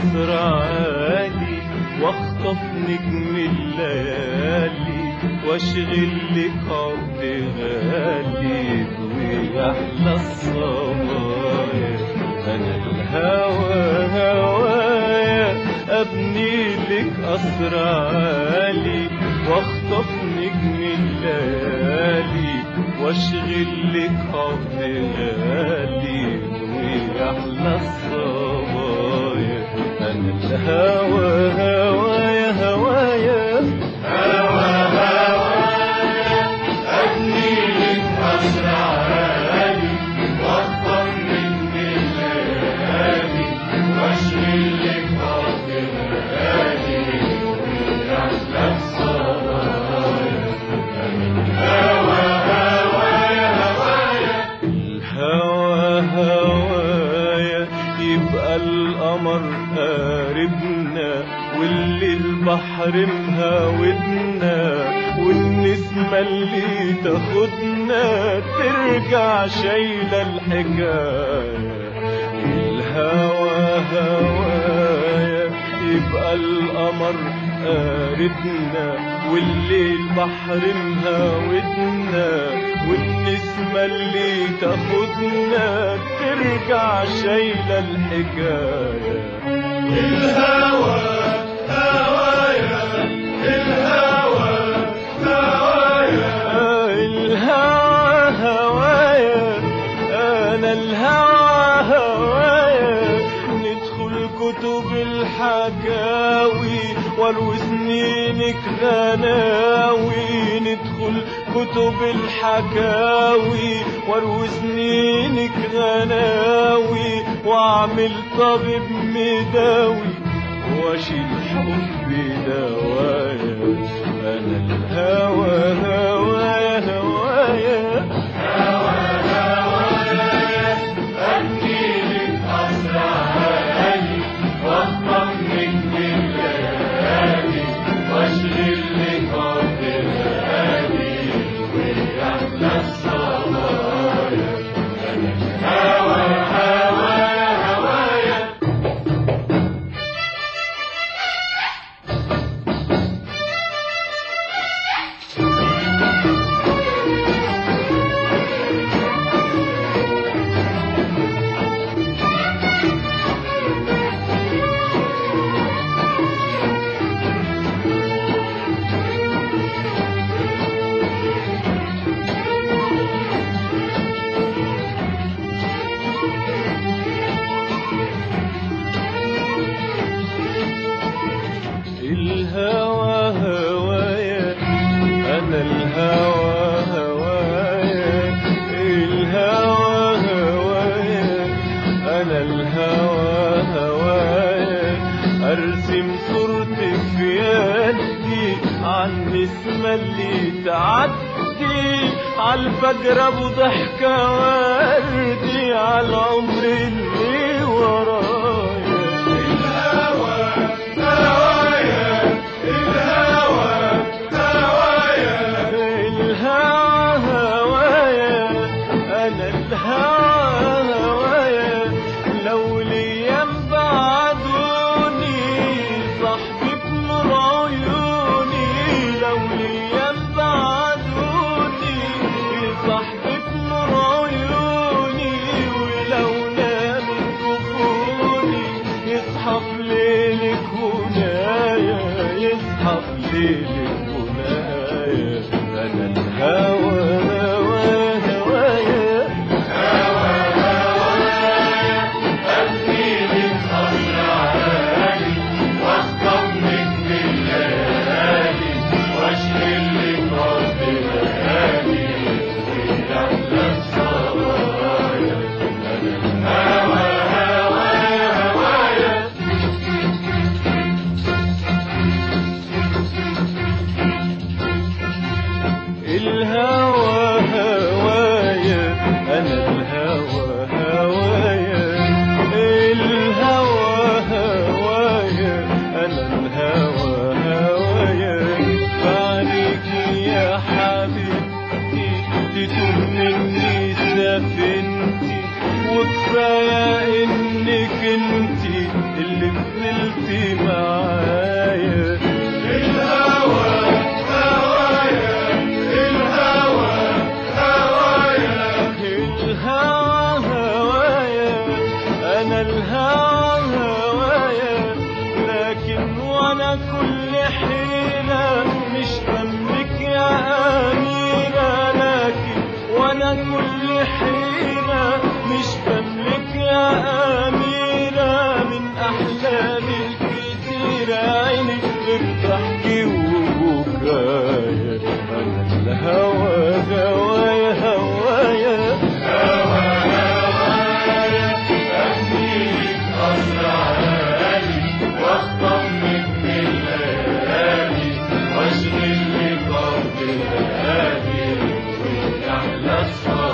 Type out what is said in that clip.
قصر عالي واخطف نجم الليالي واشغل لك عمر غالي ويحلى الصبايا انا الهوى هوايا ابني لك قصر عالي واخطف نجم الليالي واشغل لك عمر غالي ويحلى الصبايا انا الهوى هوايا هوايا هوى هوايا أبني لك قصر عالي واخطر من الليالي واشغل لك أرض غالي ويحلى الصبايا هوى هوايا هوايا الهوى هوايا يبقى القمر قاربنا واللي البحر مهاودنا والنسمة اللي تاخدنا ترجع شايلة الحكاية الهوى هوايا يبقى القمر قاربنا واللي البحر مهاودنا والنسمة اللي تاخدنا ترجع شايلة الحكاية الهوى هوايا الهوى هوايا آه الهوى هوايا أنا الهوى هوايا ندخل كتب الحكاوي واروي سنينك غناوي ندخل كتب الحكاوي واروي سنينك غناوي واعمل طبيب مداوي واشيل حبي دوايا انا الهوى هوايا هوايا أبني لك قصر عالي واخطر من الليالي واشغل لك أرض غالي ويحلى الصبايا هوى هوايا هوايا الهوى هوايا انا الهوى هوايا الهوى هوايا انا الهوى هوايا ارسم صورتي في يدي عن النسمة اللي تعدي عالفجر ابو ضحكة وردي عالعمر اللي ورايا الهوى هوايا الهوى هوايا الهوى هوايا انا الهوى هوايا لو الايام بعدوني صاحبي بنور عيوني لو الايام بعدوني صاحبي بنور عيوني ولو نام كفوني يصحى في ليلك هنايا يصحى في ليلك هنايا انا الهوى هوى هوايا أبني لك قصر عالي واخطف نجم الليالي واشغل لك أرض غالي ويحلى الصبايا هوى هوايا هوايا قلتي معايا الهوى هوايا الهوى هوايا الهوى هوايا انا الهوى هوايا لكن وانا كل حيلة مش بملك يا اميرة لكن وانا كل حيلة مش بملك يا اميرة من احلامي الكتيرة عيني بتحكي وبكايا انا الهوى هوايا هوايا هوى هوايا أبنيك قصر عالي واخطفك من الليالي واشغل لك أرض الليالي وإحلى السهر